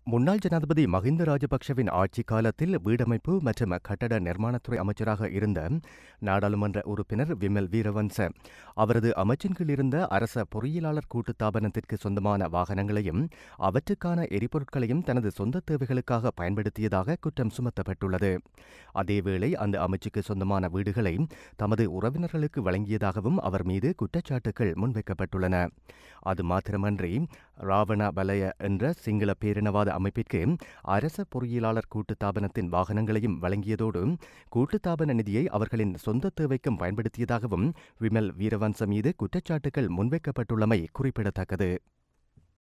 முன்னாள் ஜனாதிபதி மஹிந்த ராஜபக்ஷவின் ஆட்சிக் காலத்தில் வீடமைப்பு மற்றும் கட்டட நிர்மாணத்துறை அமைச்சராக இருந்த நாடாளுமன்ற உறுப்பினர் விமல் வீரவன்ச அவரது அமைச்சின் கீழ் இருந்த அரச பொறியியலாளர் கூட்டுத்தாபனத்திற்கு சொந்தமான வாகனங்களையும் அவற்றுக்கான எரிபொருட்களையும் தனது சொந்த தேவைகளுக்காக பயன்படுத்தியதாக குற்றம் சுமத்தப்பட்டுள்ளது அதேவேளை அந்த அமைச்சுக்கு சொந்தமான வீடுகளை தமது உறவினர்களுக்கு வழங்கியதாகவும் அவர் மீது குற்றச்சாட்டுகள் முன்வைக்கப்பட்டுள்ளன அது மாத்திரமன்றி ராவண வலய என்ற சிங்கள பேரினவாத அமைப்பிற்கு அரச பொறியியலாளர் கூட்டுத்தாபனத்தின் வாகனங்களையும் வழங்கியதோடு கூட்டுத்தாபன நிதியை அவர்களின் சொந்த தேவைக்கும் பயன்படுத்தியதாகவும் விமல் வீரவன்ச மீது குற்றச்சாட்டுகள் முன்வைக்கப்பட்டுள்ளமை குறிப்பிடத்தக்கது